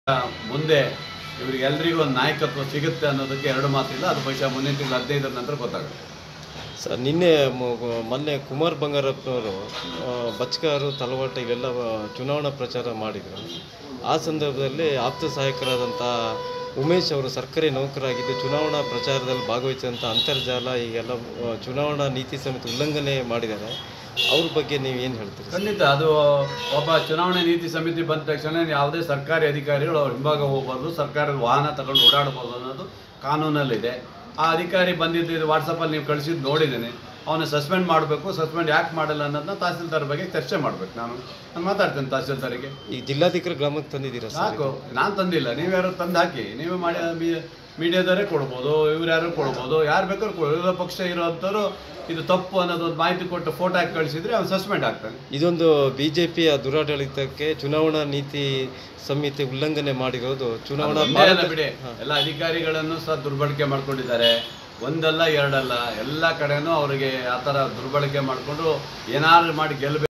ಮುಂದೆ ಇವರಿಗೆ ಎಲ್ರಿಗೂ ಒಂದು ನಾಯಕತ್ವ ಸಿಗುತ್ತೆ ಅನ್ನೋದಕ್ಕೆ ಎರಡು ಮಾತಿಲ್ಲ ಅದು ಬಹುಶಃ ಮುಂದಿನ ತಿಂಗಳು ಹದಿನೈದರ ನಂತರ ಗೊತ್ತಾಗುತ್ತೆ ಸರ್ ನಿನ್ನೆ ಮೊ- ಮೊನ್ನೆ ಕುಮಾರ್ ಬಂಗಾರಪ್ಪನವರು ಆ, ಬಚ್ಕಾರು ತಲವಾಟ ಇವೆಲ್ಲ ಆ, ಚುನಾವಣಾ ಪ್ರಚಾರ ಮಾಡಿದರು ಆ ಸಂದರ್ಭದಲ್ಲಿ ಆಪ್ತ ಸಹಾಯಕರಾದಂಥ ಉಮೇಶ್ ಅವರು ಸರ್ಕಾರಿ ನೌಕರಾಗಿದ್ದು ಚುನಾವಣಾ ಪ್ರಚಾರದಲ್ಲಿ ಭಾಗವಹಿಸಿದಂಥ ಅಂತರ್ಜಾಲ ಈಗೆಲ್ಲ ಆ, ಚುನಾವಣಾ ನೀತಿ ಸಮಿತಿ ಉಲ್ಲಂಘನೆ ಮಾಡಿದ್ದಾರೆ ಅವ್ರ ಬಗ್ಗೆ ನೀವು ಏನು ಹೇಳ್ತೀರಿ ಖಂಡಿತ ಅದು ಒಬ್ಬ ಚುನಾವಣೆ ನೀತಿ ಸಮಿತಿ ಬಂದ ತಕ್ಷಣ ಯಾವುದೇ ಸರ್ಕಾರಿ ಅಧಿಕಾರಿಗಳು ಅವ್ರ ಹಿಂಭಾಗ ಹೋಗ್ಬಾರ್ದು ಸರ್ಕಾರದ ವಾಹನ ತಗೊಂಡು ಓಡಾಡ್ಬೋದು ಅನ್ನೋದು ಕಾನೂನಲ್ಲಿದೆ ಆ ಅಧಿಕಾರಿ ಬಂದಿದ್ದು ವಾಟ್ಸಪ್ಪಲ್ಲಿ ನೀವು ಕಳಿಸಿದ್ದು ನೋಡಿದ್ದೇನೆ ಅವನ ಸಸ್ಪೆಂಡ್ ಮಾಡಬೇಕು ಸಸ್ಪೆಂಡ್ ಯಾಕೆ ಮಾಡಲ್ಲ ಅನ್ನೋದನ್ನ ತಹಸೀಲ್ದಾರ್ ಬಗ್ಗೆ ಚರ್ಚೆ ಮಾಡ್ಬೇಕು ನಾನು ನಾನು ಮಾತಾಡ್ತೇನೆ ತಹಸೀಲ್ದಾರಿಗೆ ಈಗ ಜಿಲ್ಲಾಧಿಕಾರಿ ಗ್ರಾಮಕ್ಕೆ ತಂದಿದ್ದೀರಾ ಸರ್ ಸಾಕು ನಾನು ತಂದಿಲ್ಲ ನೀವು ಯಾರು ತಂದು ಹಾಕಿ ನೀವೇ ಮಾಡಿ ಮೀಡಿಯಾದವರೇ ಕೊಡ್ಬೋದು ಇವ್ರು ಯಾರು ಕೊಡ್ಬೋದು ಯಾರು ಬೇಕಾದ್ರೂ ಕೊಡ್ಬೋದು ವಿರೋಧ ಪಕ್ಷ ಇರೋಂಥವ್ರು ಇದು ತಪ್ಪು ಅನ್ನೋದು ಒಂದು ಮಾಹಿತಿ ಕೊಟ್ಟು ಫೋಟೋ ಹಾಕಿ ಕಳಿಸಿದ್ರೆ ಅವ್ನು ಸಸ್ಪೆಂಡ್ ಆಗ್ತಾನೆ ಇದೊಂದು ಬಿ ಜೆ ಪಿಯ ದುರಾಡಳಿತಕ್ಕೆ ಚುನಾವಣಾ ನೀತಿ ಸಂಹಿತೆ ಉಲ್ಲಂಘನೆ ಮಾಡಿರೋದು ಚುನಾವಣಾ ಒಂದೇ ಅಲ್ಲ ಬಿಡಿ ಎಲ್ಲ ಅಧಿಕಾರಿಗಳನ್ನು ಸಹ ದುರ್ಬಳಕೆ ಮಾಡ್ಕೊಂಡಿದ್ದಾರೆ ಒಂದಲ್ಲ ಎರಡಲ್ಲ ಎಲ್ಲ ಕಡೆನೂ ಅವರಿಗೆ ಆ ಥರ ದುರ್ಬಳಕೆ ಮಾಡಿಕೊಂಡು ಏನಾದ್ರು ಮಾಡಿ ಗೆಲ್ಲಬೇಕು